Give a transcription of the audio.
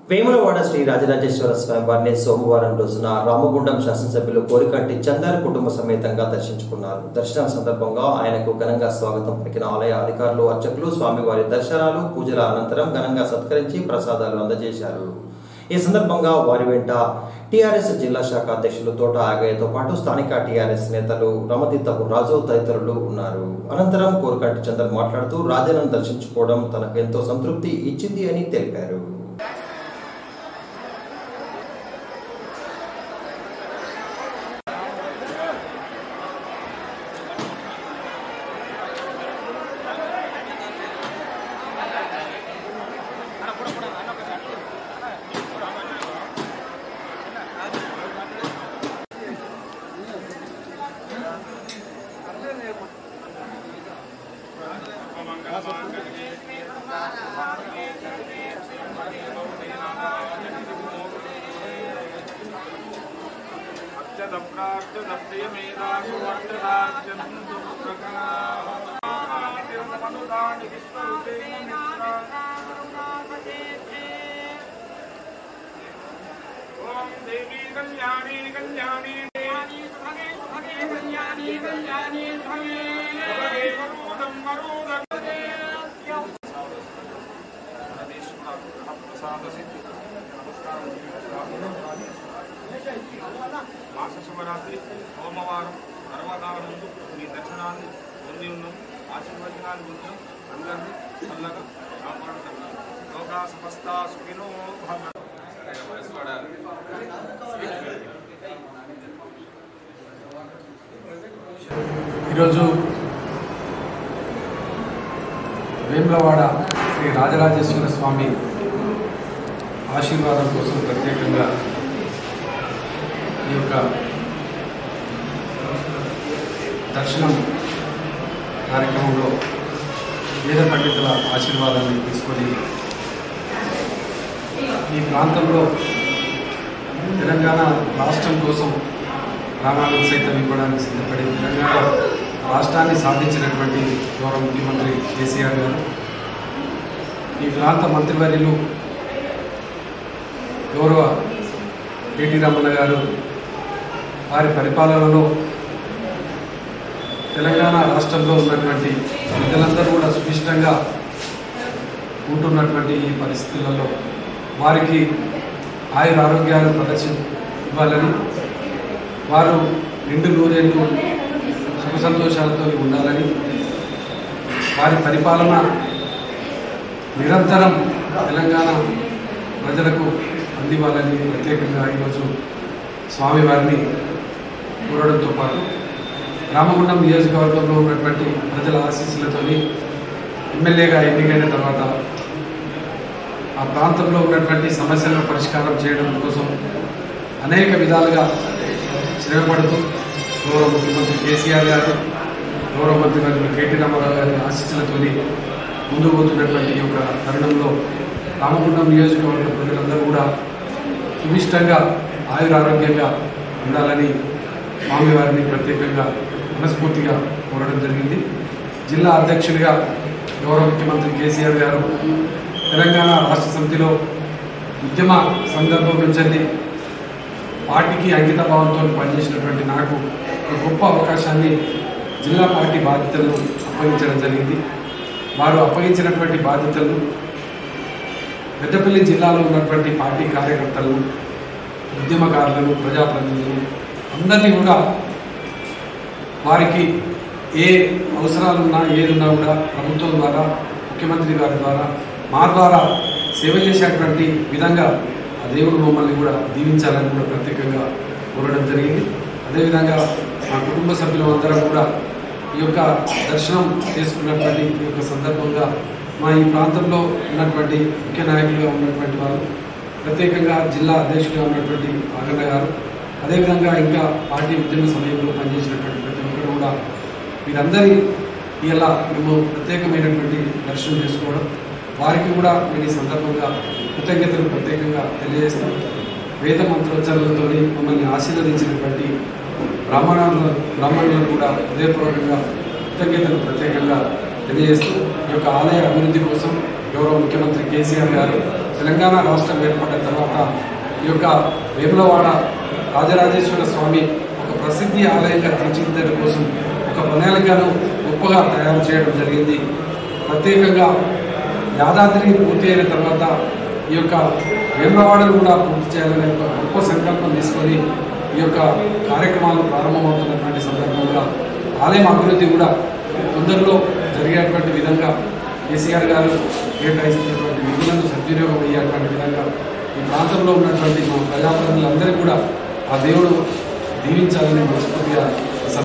వేములవాడ శ్రీ రాజరాజేశ్వర స్వామి వారిని సోమవారం రోజున రామగుండం శాసనసభ్యులు కోరికంటి చందార్ కుటుంబ సమేతంగా దర్శించుకున్నారు దర్శనం సందర్భంగా ఆయనకు ఘనంగా స్వాగతం పలికిన ఆలయ అధికారులు అర్చకులు స్వామివారి దర్శనాలు పూజల అనంతరం ఘనంగా సత్కరించి ప్రసాదాలు అందజేశారు ఈ సందర్భంగా వారి వెంట టీఆర్ఎస్ జిల్లా శాఖ అధ్యక్షులు తోట ఆగయ్యతో పాటు స్థానిక టీఆర్ఎస్ నేతలు రమతిత్తపు రాజు తదితరులు ఉన్నారు అనంతరం కోరికంటి చందర్ మాట్లాడుతూ రాజాను దర్శించుకోవడం తనకు ఎంతో సంతృప్తి ఇచ్చింది అని తెలిపారు ఓం దేవీ కళ్యాణి కళ్యాణి కళ్యాణి కళ్యాణి వరుదం వరుదం మాస శుభరాత్రి సోమవారం సర్వకాల ముందు మీ దర్శనాన్ని పొంది ఉన్నాం ఆశీర్వచనాలు పొందాం అందరినీ చల్లగా కాపాడుతున్నాం లోకా సమస్త సుఖినో భవ ఈరోజు వేములవాడ శ్రీ రాజరాజేశ్వర స్వామి ఆశీర్వాదం కోసం ప్రత్యేకంగా ఈ యొక్క దర్శనం కార్యక్రమంలో వేద పండితుల ఆశీర్వాదాన్ని తీసుకొని ఈ ప్రాంతంలో తెలంగాణ రాష్ట్రం కోసం ప్రాణాలను సైతం ఇవ్వడానికి సిద్ధపడి తెలంగాణ రాష్ట్రాన్ని సాధించినటువంటి గౌరవ ముఖ్యమంత్రి కేసీఆర్ గారు ఈ ప్రాంత మంత్రివర్యులు గౌరవ కేటీ రమణ గారు వారి పరిపాలనలో తెలంగాణ రాష్ట్రంలో ఉన్నటువంటి ప్రజలందరూ కూడా సుభిష్టంగా ఉంటున్నటువంటి ఈ పరిస్థితులలో వారికి ఆయుర ఆరోగ్యాలు ప్రదర్శన ఇవ్వాలని వారు నిండు నూరేళ్ళు సుఖ సంతోషాలతో ఉండాలని వారి పరిపాలన నిరంతరం తెలంగాణ ప్రజలకు అందివ్వాలని ప్రత్యేకంగా ఈరోజు స్వామివారిని కోరడంతో పాటు రామగుండం నియోజకవర్గంలో ఉన్నటువంటి ప్రజల ఆశీస్సులతోని ఎమ్మెల్యేగా ఎన్నికైన తర్వాత ఆ ప్రాంతంలో ఉన్నటువంటి సమస్యలను పరిష్కారం చేయడం కోసం అనేక విధాలుగా శ్రమపడుతూ గౌరవ ముఖ్యమంత్రి కేసీఆర్ గారు గౌరవ మంత్రి గారు కేటీ రామారావు గారి ఆశీస్సులతోని ముందుకు పోతున్నటువంటి ఈ యొక్క తరుణంలో రామగుండం నియోజకవర్గ ప్రజలందరూ కూడా సుమిష్టంగా ఆయురారోగ్యంగా ఉండాలని స్వామివారిని ప్రత్యేకంగా మనస్ఫూర్తిగా కోరడం జరిగింది జిల్లా అధ్యక్షుడిగా గౌరవ ముఖ్యమంత్రి కేసీఆర్ గారు తెలంగాణ రాష్ట్ర సమితిలో ఉద్యమ సందర్భం నుంచి పార్టీకి అంకిత భావంతో పనిచేసినటువంటి నాకు ఒక గొప్ప అవకాశాన్ని జిల్లా పార్టీ బాధ్యతలను అప్పగించడం జరిగింది వారు అప్పగించినటువంటి బాధ్యతలను పెద్దపల్లి జిల్లాలో ఉన్నటువంటి పార్టీ కార్యకర్తలను ఉద్యమకారులను ప్రజాప్రతినిధులు అందరినీ కూడా వారికి ఏ అవసరాలున్నా ఏదున్నా కూడా ప్రభుత్వం ద్వారా ముఖ్యమంత్రి గారి ద్వారా మా ద్వారా సేవ చేసేటువంటి విధంగా ఆ దేవుడు మమ్మల్ని కూడా దీవించాలని కూడా ప్రత్యేకంగా కోరడం జరిగింది అదేవిధంగా మా కుటుంబ సభ్యులందరం కూడా ఈ యొక్క దర్శనం చేసుకున్నటువంటి ఈ యొక్క సందర్భంగా మా ఈ ప్రాంతంలో ఉన్నటువంటి ముఖ్య నాయకులుగా ఉన్నటువంటి వారు ప్రత్యేకంగా జిల్లా అధ్యక్షుడిగా ఉన్నటువంటి ఆగన్న గారు అదేవిధంగా ఇంకా పార్టీ ఉద్యమ సమయంలో పనిచేసినటువంటి ప్రతి ఒక్కరు కూడా వీరందరి ఇలా మేము ప్రత్యేకమైనటువంటి దర్శనం చేసుకోవడం వారికి కూడా నేను ఈ సందర్భంగా కృతజ్ఞతలు ప్రత్యేకంగా తెలియజేస్తాం వేద మంత్రోచ్చరణలతో మమ్మల్ని ఆశీర్వదించినటువంటి బ్రాహ్మణులు బ్రాహ్మణులను కూడా హృదయపూర్వకంగా కృతజ్ఞతలు ప్రత్యేకంగా తెలియజేస్తూ ఈ యొక్క ఆలయ అభివృద్ధి కోసం గౌరవ ముఖ్యమంత్రి కేసీఆర్ గారు తెలంగాణ రాష్ట్రం ఏర్పడిన తర్వాత ఈ యొక్క వేములవాడ రాజరాజేశ్వర స్వామి ఒక ప్రసిద్ధి ఆలయంగా తీర్చిదిద్దడం కోసం ఒక ప్రణాళికను గొప్పగా తయారు చేయడం జరిగింది ప్రత్యేకంగా యాదాద్రి పూర్తి అయిన తర్వాత ఈ యొక్క వేములవాడను కూడా పూర్తి చేయాలనే ఒక గొప్ప సంకల్పం తీసుకొని ఈ యొక్క కార్యక్రమాలు ప్రారంభమవుతున్నటువంటి సందర్భంగా ఆలయం అభివృద్ధి కూడా తొందరలో జరిగేటువంటి విధంగా కేసీఆర్ గారు కేటాయిస్తున్నటువంటి నిధులను సద్వినియోగం అయ్యేటువంటి విధంగా ఈ ప్రాంతంలో ఉన్నటువంటి మా ప్రజాప్రతినిధులందరికీ కూడా ఆ దేవుడు దీవించాలని మనస్ఫూర్తిగా